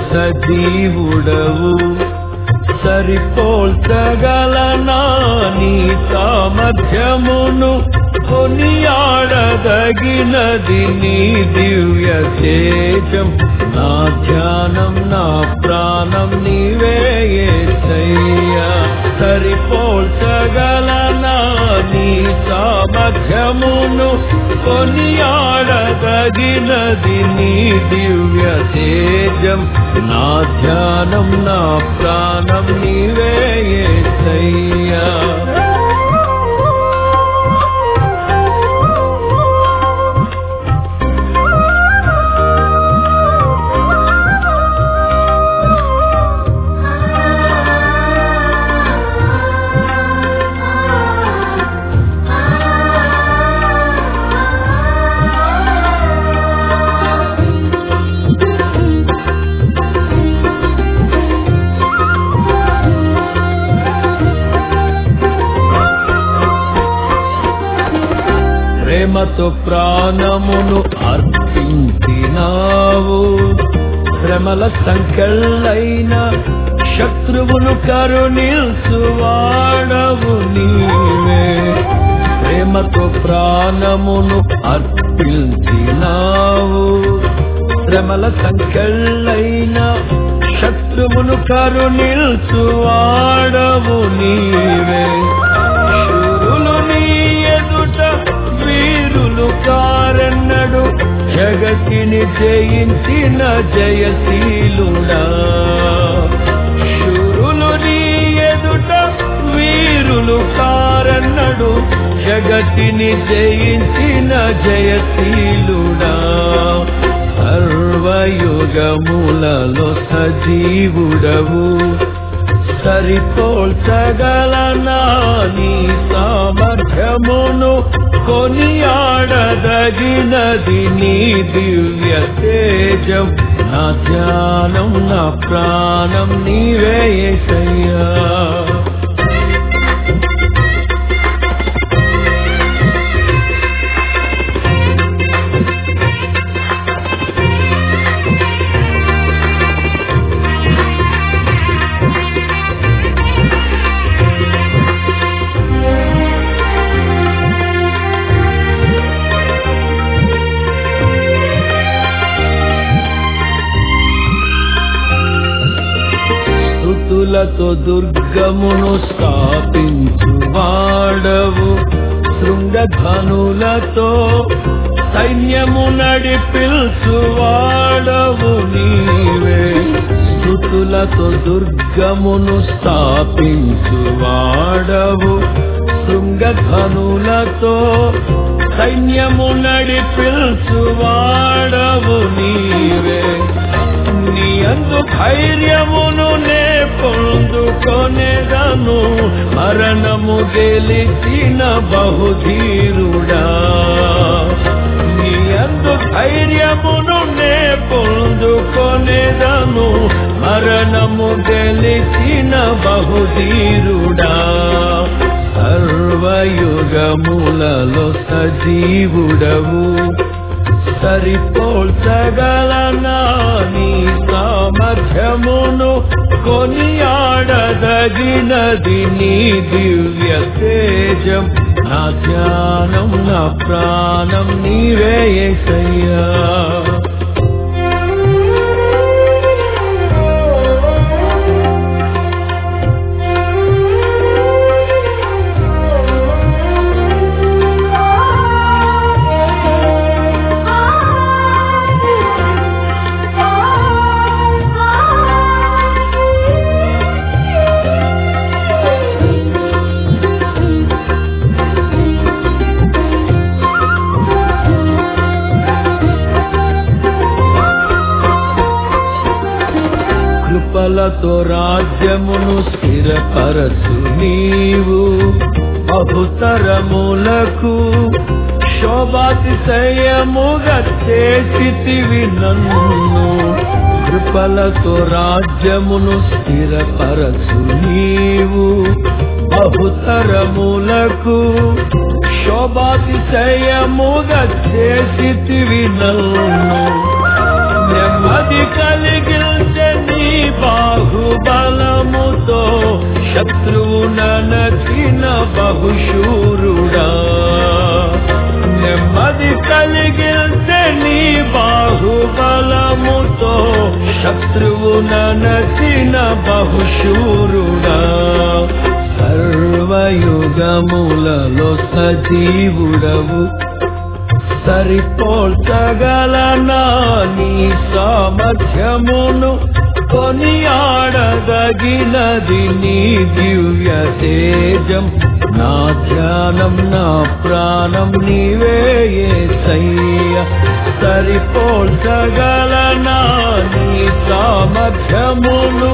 సజీవుడవు సరిపోల్చగలనా నీ సామర్థ్యమును కొనియాడదగినది నీ దివ్య తేజం నా ధ్యానం నా ప్రాణం నీవే యేసయ్యా సరిపోల్చగలనా నీ సామర్థ్యమును కొనియాడదగినది నీ దివ్య తేజం నా ధ్యానం నా ప్రాణం నీవే యేసయ్యా ప్రేమతో ప్రాణమును అర్పించినావు శ్రమల సంకెళ్ళైన శత్రువును కరుణిల్చువాడవు నీవే ప్రేమతో ప్రాణమును అర్పించినావు శ్రమల సంకెళ్ళైన శత్రువును కరుణిల్చువాడవు నీవే శూరులు నీ ఎదుట వీరులు కారన్నడు జగతిని జయించిన జయశీలుడా శూరులు నీ ఎదుట వీరులు కారన్నడు జగతిని జయించిన జయశీలుడా సర్వయుగములలో సజీవుడవు సరిపోల్చగలనా నీ సామర్థ్యమును కొనియాడదగినది నీ దివ్య తేజం నా ధ్యానం నా ప్రాణం నీవే యేసయ్యా స్థుతులతో దుర్గమును స్థాపించువాడవు శృంగధనులతో సైన్యము నడిపిల్చువాడవు నీవే స్థుతులతో దుర్గమును స్థాపించువాడవు శృంగధనులతో సైన్యము నడిపిల్చువాడవు నీవే నీ అందు ధైర్యమును నే పొందుకొనేదను మరణము గెలిచిన బహుధీరుడా నీ అందు ధైర్యమును నే పొందుకొనేదను మరణము గెలిచిన బహుధీరుడా సర్వయుగములలో సజీవుడవు సరిపోల్చగలనా నీ సామర్థ్యమును కొనియాడదగినది నీ దివ్య తేజం నా ధ్యానం నా ప్రాణం నీవే యేసయ్యా కృపలతో రాజ్యమును స్థిరపరచు నీవు బహుతరములకు శోభాతిశయముగా చేసితివి నన్ను కృపలతో రాజ్యమును స్థిరపరచు నీవు బహుతరములకు శోభాతిశయముగా చేసితివి నన్ను నెమ్మది కలిగించే బాహుబలముతో శత్రువు నచిన బహుశూరుడా నెమ్మది కలిగితే నీ బాహుబలముతో శత్రువు నచిన బహుశూరుడా సర్వయుగములలో సజీవుడవు సరిపోల్చగలనా నీ సామర్థ్యమును కొనియాడదగినది నీ దివ్య తేజం నా ధ్యానం నా ప్రాణం నీవే సయ్య సరిపోల్చగలనా నీ సామర్థ్యమును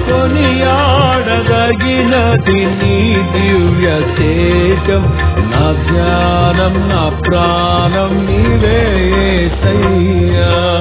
కొనియాడదగినది నీ దివ్య తేజం నా ధ్యానం నా ప్రాణం నీవే సయ్యా